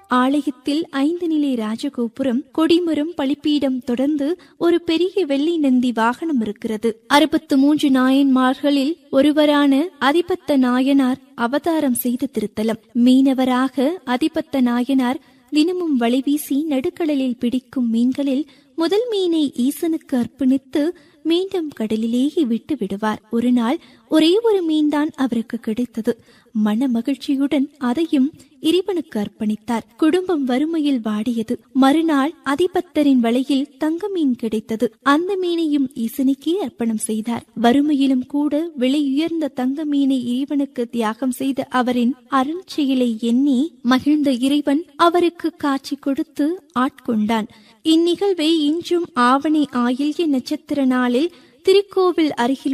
ஆலயத்தில் ஐந்து நிலை ராஜகோபுரம் கொடிமரம் பலிப்பீடம் தொடர்ந்து ஒரு பெரிய வெள்ளி நந்தி வாகனம் இருக்கிறது அறுபத்து மூன்று நாயன்மார்களில் ஒருவரான அதிபத்த நாயனார் அவதாரம் செய்த திருத்தலம் மீனவராக அதிபத்த நாயனார் தினமும் வலைவீசி நடுக்கடலில் பிடிக்கும் மீன்களில் முதல் மீனை ஈசனுக்கு அர்ப்பணித்து மீண்டும் கடலிலேயே விட்டு விடுவார் ஒரு நாள் ஒரே ஒரு மீன்தான் அவருக்கு கிடைத்தது மன மகிழ்ச்சியுடன் அதையும் இறைவனுக்கு அர்ப்பணித்தார் குடும்பம் வறுமையில் வாடியது மறுநாள் அதிபத்தரின் வலையில் தங்க மீன் கிடைத்தது அந்த மீனையும் ஈசனுக்கே அர்ப்பணம் செய்தார் வறுமையிலும் கூட விலையுயர்ந்த தங்க மீனை இறைவனுக்கு தியாகம் செய்த அவரின் அருண்செயலை எண்ணி மகிழ்ந்த இறைவன் அவருக்கு காட்சி கொடுத்து ஆட்கொண்டான் இந்நிகழ்வை இன்றும் ஆவணி ஆயில்ய நட்சத்திர நாளில் திருக்கோவில் அருகில்